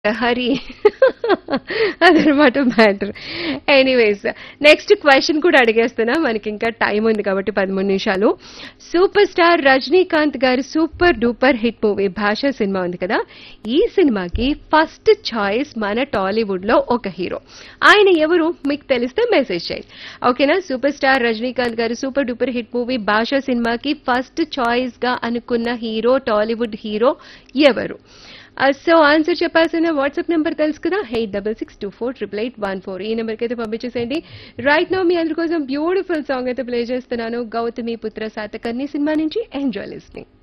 హరి అదనమాట matter anyways next question కూడా అడిగేస్తున్నా మనకి ఇంకా టైం ఉంది కాబట్టి పదమూడు నిమిషాలు super star Rajinikanth garu super duper hit movie Baasha సినిమా ఉంది కదా ఈ సినిమాకి ఫస్ట్ చాయిస్ మన టాలీవుడ్ లో ఒక హీరో ఆయన ఎవరు మీకు తెలిస్తే మెసేజ్ చేయండి ఓకేనా super star Rajinikanth garu super duper hit movie భాష సినిమాకి ఫస్ట్ చాయిస్ గా అనుకున్న హీరో టాలీవుడ్ హీరో ఎవరు సో ఆన్సర్ చెప్పాల్సిన వాట్సాప్ నెంబర్ తెలుసు కదా eight double six two four triple eight one four ఈ నెంబర్కి అయితే పంపించేసేయండి రైట్ నో మీ అందరి కోసం బ్యూటిఫుల్ సాంగ్ అయితే ప్లే చేస్తున్నాను గౌతమి పుత్ర సాతకర్ణి సినిమా నుంచి ఎంజాయ్ లిస్నింగ్